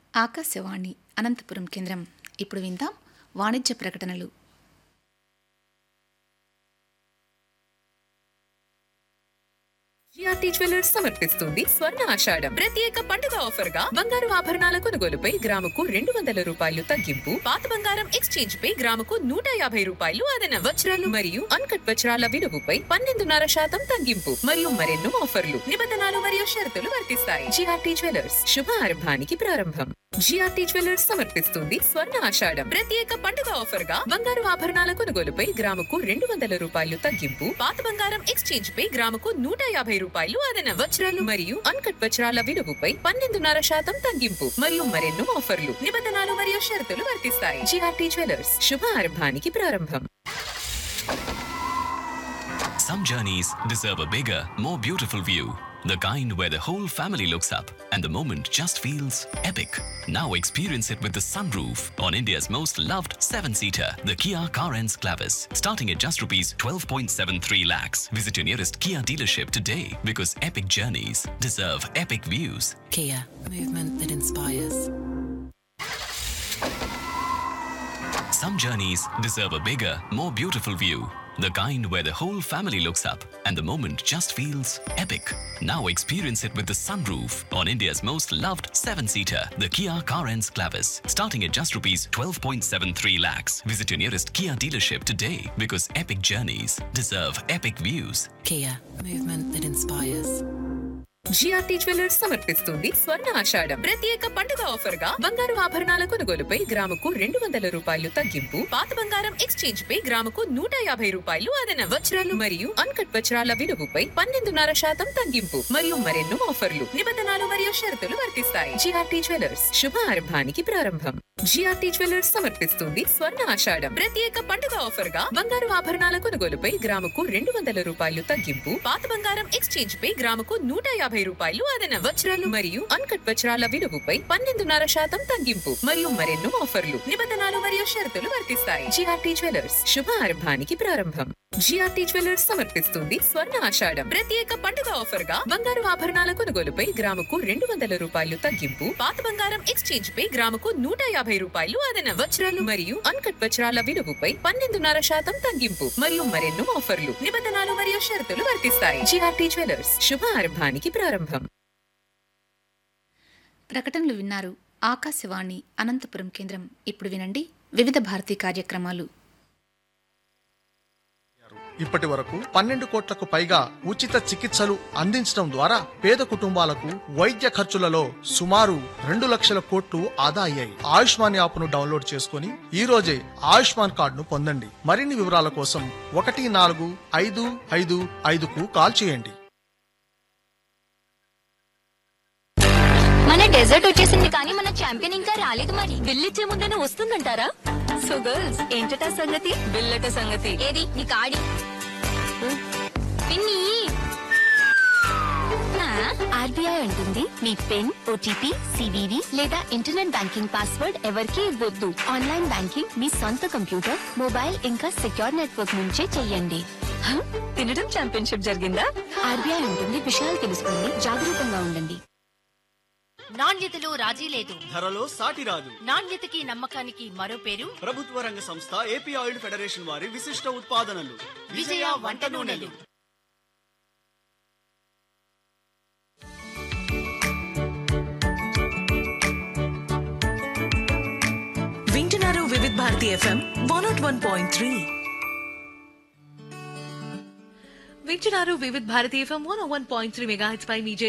ఆకాశవాణి అనంతపురం కేంద్రం ఇప్పుడు విందాం వాణిజ్య ప్రకటనలు జిఆర్టీ జ్యువెలర్స్ సమర్పిస్తుంది స్వర్ణ ఆషాఢం ప్రత్యేక పండుగ ఆఫర్ గా బంగారు ఆభరణాల కొనుగోలుపై గ్రాముకు రెండు వందల రూపాయలు తగ్గింపు పాత బంగారం ఎక్స్చేంజ్ పై గ్రాముకు నూట యాభై రూపాయలు అదన వజ్రాలు మరియు అన్కట్ వజ్రాల విలువపై పన్నెండున్నర శాతం తగ్గింపు మరియు మరెన్నో ఆఫర్లు నిబంధనలు మరియు షరతులు వర్తిస్తాయి జిఆర్టీ జ్యువెలర్స్ శుభ ఆరంభానికి ప్రారంభం జిఆర్టీ జ్యువెలర్స్ సమర్పిస్తుంది స్వర్ణ ఆషాఢం ప్రత్యేక పండుగ ఆఫర్ గా బంగారు ఆభరణాల కొనుగోలుపై గ్రాముకు రెండు వందల రూపాయలు తగ్గింపు పాత బంగారం ఎక్స్చేంజ్ పై గ్రాముకు నూట యాభై రూపాయలు అదన వజ్రాలు మరియు అన్కట్ వజ్రాల విలువపై పన్నెండున్నర శాతం తగ్గింపు మరియు మరెన్నో ఆఫర్లు నిబంధనలు మరియు షరతులు వర్తిస్తాయి జిఆర్టీ జ్యువెలర్స్ శుభ ఆరంభానికి ప్రారంభం Some journeys deserve a bigger, more beautiful view. The kind where the whole family looks up and the moment just feels epic. Now experience it with the sunroof on India's most loved seven-seater, the Kia Carens Clavis. Starting at just rupees 12.73 lakhs. Visit your nearest Kia dealership today because epic journeys deserve epic views. Kia, movement that inspires. Some journeys deserve a bigger, more beautiful view. The kind where the whole family looks up and the moment just feels epic. Now experience it with the sunroof on India's most loved seven-seater, the Kia Carens Clavis. Starting at just rupees 12.73 lakhs. Visit your nearest Kia dealership today because epic journeys deserve epic views. Kia, movement that inspires. GRT jewellers సమర్పిస్తుంది స్వర్ణ ఆషాఢం ప్రత్యేక పండుగ offer గా బంగారు ఆభరణాల కొనుగోలుపై గ్రాముకు రెండు వందల రూపాయలు తగ్గింపు పాత బంగారం ఎక్స్చేంజ్ పై గ్రాముకు నూట యాభై రూపాయలు అదన వజ్రాలు మరియు అన్కట్ వజ్రాల విలువపై పన్నెండున్నర శాతం తగ్గింపు మరియు మరెన్నో ఆఫర్లు నిబంధనలు మరియు షరతులు వర్తిస్తాయి జిఆర్టీ జ్యువెలర్స్ శుభ ఆరంభానికి ప్రారంభం జిఆర్టీ జ్యువెలర్స్ సమర్పిస్తుంది స్వర్ణ ఆషాఢం ప్రత్యేక పండుగ ఆఫర్ గా బంగారు ఆభరణాల కొనుగోలుపై గ్రాముకు రెండు వందల రూపాయలు తగ్గింపు పాత బంగారం ఎక్స్చేంజ్ పై గ్రాముకు నూట యాభై రూపాయలు అదన వజ్రాలు మరియు అన్కట్ వజ్రాల విలువపై పన్నెండున్నర శాతం తగ్గింపు మరియు మరెన్నో ఆఫర్లు నిబంధనలు మరియు షరతులు వర్తిస్తాయి జిఆర్టీ జ్యువెలర్స్ శుభ ఆరంభానికి ప్రారంభం జిఆర్టీ జ్యువెలర్స్ సమర్పిస్తుంది స్వర్ణ ఆషాఢం ప్రత్యేక పండుగ ఆఫర్ గా బంగారు ఆభరణాల కొనుగోలుపై గ్రాముకు రెండు వందల రూపాయలు తగ్గింపు పాత బంగారం ఎక్స్చేంజ్ పై గ్రాముకు నూట యాభై రూపాయలు అదన వజ్రాలు మరియు అన్కట్ వజ్రాల విలువపై పన్నెండున్నర శాతం తగ్గింపు మరియు మరెన్నో ఆఫర్లు నిబంధనలు మరియు షరతులు వర్తిస్తాయి జిఆర్టీ జ్యువెలర్స్ శుభ ఆరంభానికి ప్రారంభం ప్రకటనలు విన్నారు ఆకాశవాణి అనంతపురం కేంద్రం ఇప్పుడు వినండి వివిధ భారతీ కార్యక్రమాలు ఇప్పటి వరకు పన్నెండు కోట్లకు పైగా ఉచిత చికిత్సలు అందించడం ద్వారా పేద కుటుంబాలకు వైద్య ఖర్చులలో సుమారు రెండు లక్షల కోట్లు ఆదా అయ్యాయి ఆయుష్మాన్ యాప్ ను డౌన్లోడ్ చేసుకుని ఈ రోజే ఆయుష్మాన్ కార్డును పొందండి మరిన్ని వివరాల కోసం ఒకటి నాలుగు ఐదు ఐదు ఐదుకు కాల్ చేయండి మన డెజర్ట్ వచ్చేసింది కానీ మన ఛాంపియన్ ఇంకా రాలేదు మరి బిల్లిచ్చే ముందనే వస్తుందంటారా సో గర్ల్స్ ఏంటట సంగతి బిల్లట సంగతి ఏది నీ కాడి పిన్ని ఆర్బీఐ అంటుంది మీ పిన్ ఓటీపీ సివివి లేదా ఇంటర్నెట్ బ్యాంకింగ్ పాస్వర్డ్ ఎవరికీ ఇవ్వద్దు ఆన్లైన్ బ్యాంకింగ్ మీ సొంత కంప్యూటర్ మొబైల్ ఇంకా సెక్యూర్ నెట్వర్క్ నుంచే చెయ్యండి హ? తినడం ఛాంపియన్షిప్ జరిగిందా ఆర్బీఐ ఉంటుంది విషయాలు తెలుసుకోండి జాగ్రత్తగా ఉండండి నాణ్యతలో రాజీ లేదు ధరలో సాటి రాదు నాణ్యతకి నమ్మకానికి మరో పేరు ప్రభుత్వ రంగ సంస్థ ఏపీ ఆయిల్ ఫెడరేషన్ వారి విశిష్ట ఉత్పాదనలు విజయ వంట నూనెలు వింటున్నారు Vividh Bharati FM one nought one point three వింటున్నారు Vividh Bharati FM one one point three mega హెచ్ పై మీ